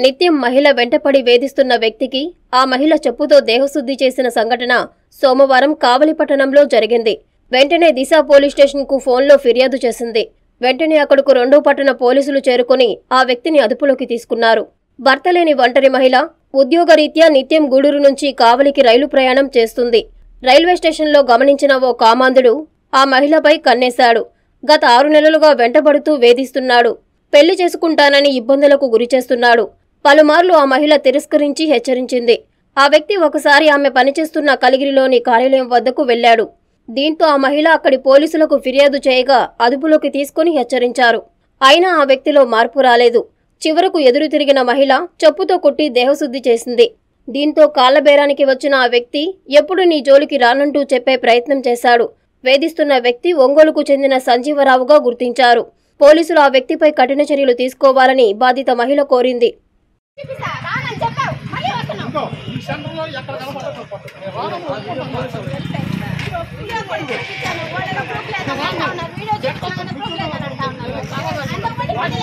నిత్యం మహిళ వెంటపడి వేధిస్తున్న వ్యక్తికి ఆ మహిళ చెప్పుతో దేహశుద్ధి చేసిన సంఘటన సోమవారం కావలి పట్టణంలో జరిగింది వెంటనే దిశ పోలీస్ స్టేషన్కు ఫోన్లో ఫిర్యాదు చేసింది వెంటనే అక్కడకు రెండో పట్టణ పోలీసులు చేరుకుని ఆ వ్యక్తిని అదుపులోకి తీసుకున్నారు భర్త లేని ఒంటరి మహిళ ఉద్యోగరీత్యా నిత్యం గూడూరు నుంచి కావలికి రైలు ప్రయాణం చేస్తుంది రైల్వే స్టేషన్లో గమనించిన ఓ కామాంధుడు ఆ మహిళపై కన్నేశాడు గత ఆరు నెలలుగా వెంటబడుతూ వేధిస్తున్నాడు పెళ్లి చేసుకుంటానని ఇబ్బందులకు గురిచేస్తున్నాడు పలుమార్లు ఆ మహిళ తిరస్కరించి హెచ్చరించింది ఆ వ్యక్తి ఒకసారి ఆమె పనిచేస్తున్న కలిగిరిలోని కార్యాలయం వద్దకు వెళ్లాడు దీంతో ఆ మహిళ అక్కడి పోలీసులకు ఫిర్యాదు చేయగా అదుపులోకి తీసుకుని హెచ్చరించారు అయినా ఆ వ్యక్తిలో మార్పు రాలేదు చివరకు ఎదురు తిరిగిన మహిళ చెప్పుతో కొట్టి దేహశుద్ధి చేసింది దీంతో కాళ్లబేరానికి వచ్చిన ఆ వ్యక్తి ఎప్పుడు నీ జోలికి రానంటూ చెప్పే ప్రయత్నం చేశాడు వేధిస్తున్న వ్యక్తి ఒంగోలుకు చెందిన సంజీవరావుగా గుర్తించారు పోలీసులు ఆ వ్యక్తిపై కఠిన చర్యలు తీసుకోవాలని బాధిత మహిళ కోరింది చూపిస్తా, రానని చెప్పావు మళ్ళీ వస్తున్నావు ఇదిగో, ఈ సెంటర్లో ఎక్కడ కనపడదు పట్టుకుని. రానమ్మ, అనుకుంటున్నాను. వీడియో కూడా చూపించాను వాళ్ళలో ప్రూఫ్ లేదని అంటా ఉన్నారు వీడియో చూపించాలని ప్రూఫ్ లేదని అంటా ఉన్నారు అంతకుముందు పని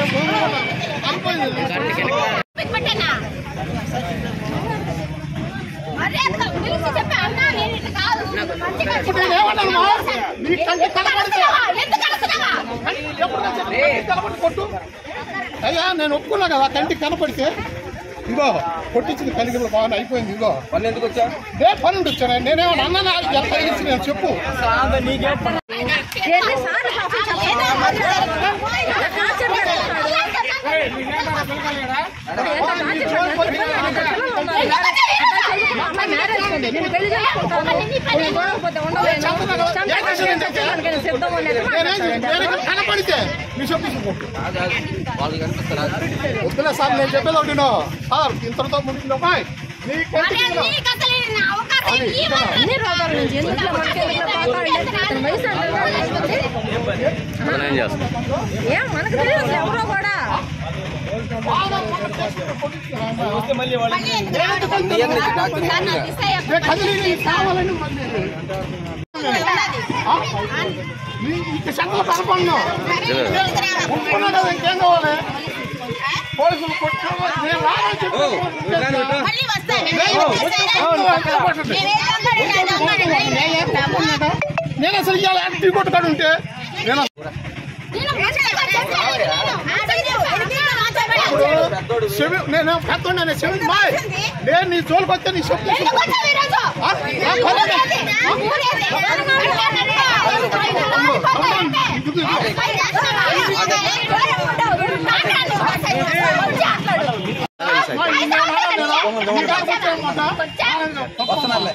లేదా? పెట్టేనా? మరే అంత పిలిచి చెప్పా అన్నా నేను ఇట్లా కాదు మంచిగా ఇప్పుడు నేను ఏమన్నానమ్మా? నీ కంటి ఎందుకు కనపడితే కలుస్తున్నావా? ఎందుకు కలుస్తున్నావా? ఎప్పుడు నేను చెప్పాను, కంటికి కనపడి కొట్టు అయ్యా నేను ఒప్పుకున్నా కదా కంటికి కనపడితే ఇగో కొట్టించింది కలిగిన బాగా అయిపోయింది ఇగో పని ఎందుకు వచ్చా నే పని ఉండి వచ్చాను నేనేమన్నా అన్నా ఎంత తగిలించి నేను చెప్పు ఎన్నిసార్లు పంపించాలి? ఏదో ఒకటి టార్చర్ పెడతాడు. నేనేం నేను కనపడితే నీ చెప్పు కొట్టు వాళ్ళు కనిపిస్తారా వద్దులే సార్ నేను చెప్పేది ఒకటి విను. సార్ ఇంతటితో ముగిసింది అమ్మాయి నీ కంటికి అది మనం ఏం చేస్తాం మనకు తెలియదు ఎవరో కూడా బాగా కొట్టించేసి కొట్టించుకురా. మళ్ళీ కదిలి నీకు కావాలని మళ్ళీ నీ ఇంక సెంటర్ కనపడను ఒప్పుకున్నా కదా ఇంకేం కావాలి పోలీసులు కొట్టారు నేను రానని చెప్పి ఓ, విధానం విధానం. మళ్ళీ వస్తాయి నేను అసలు ఇవాళ టీ కొట్టుకాడు ఉంటే నేను అసలు చెవి నేను పెద్దోడు నేను చెవి మాయ్ నేను నీ జోలికి వస్తే నీ చెప్పు ఆ? ఆ, పర్వాలేదు. ఇదిగో, ఇదిగో. నీ కాడికి వచ్చాయన్నమాట. వస్తున్నారులే.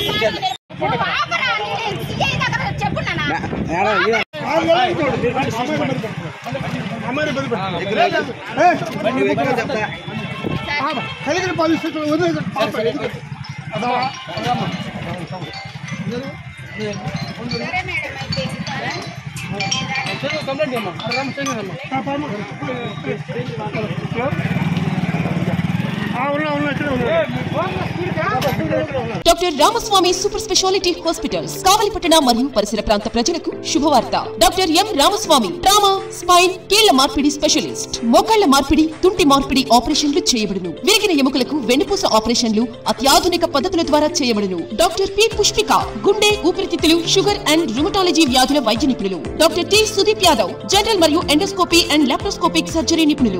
చెప్పున్నా కలిగిన పరిస్థితులు వదిలేదు అదా ఉన్నా ఉన్నా ఇక్కడ ఉన్నా doctor Ramaswamy super specialty hospitals కావలిపట్టణ మరియు పరిసర ప్రాంత ప్రజలకు శుభవార్త doctor M Ramaswamy trauma spine కీళ్ల మార్పిడి స్పెషలిస్ట్ మోకాళ్ల మార్పిడి తుంటి మార్పిడి ఆపరేషన్లు చేయబడును విరిగిన ఎముకలకు వెన్నుపూస ఆపరేషన్లు అత్యాధునిక పద్ధతుల ద్వారా చేయబడును డాక్టర్ పి పుష్పిక గుండె ఊపిరితిత్తులు షుగర్ అండ్ రుమటాలజీ వ్యాధుల వైద్య నిపుణులు doctor T Sudeep Yadav general మరియు ఎండోస్కోపీ అండ్ లాప్రోస్కోపిక్ సర్జరీ నిపుణులు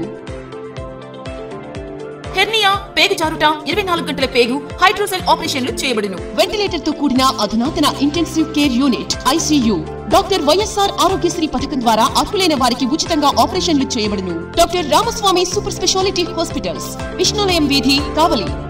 హెర్నియా పేగు జారుట ఇరవై నాలుగు గంటల పేగు హైడ్రోసెల్ ఆపరేషన్లు చేయబడును వెంటిలేటర్ తో కూడిన అధునాతన intensive care unit ICU doctor YSR Aarogyasri పథకం ద్వారా అర్హులైన వారికి ఉచితంగా ఆపరేషన్లు చేయబడును doctor Ramaswamy super specialty hospitals విష్ణులయం వీధి కావలి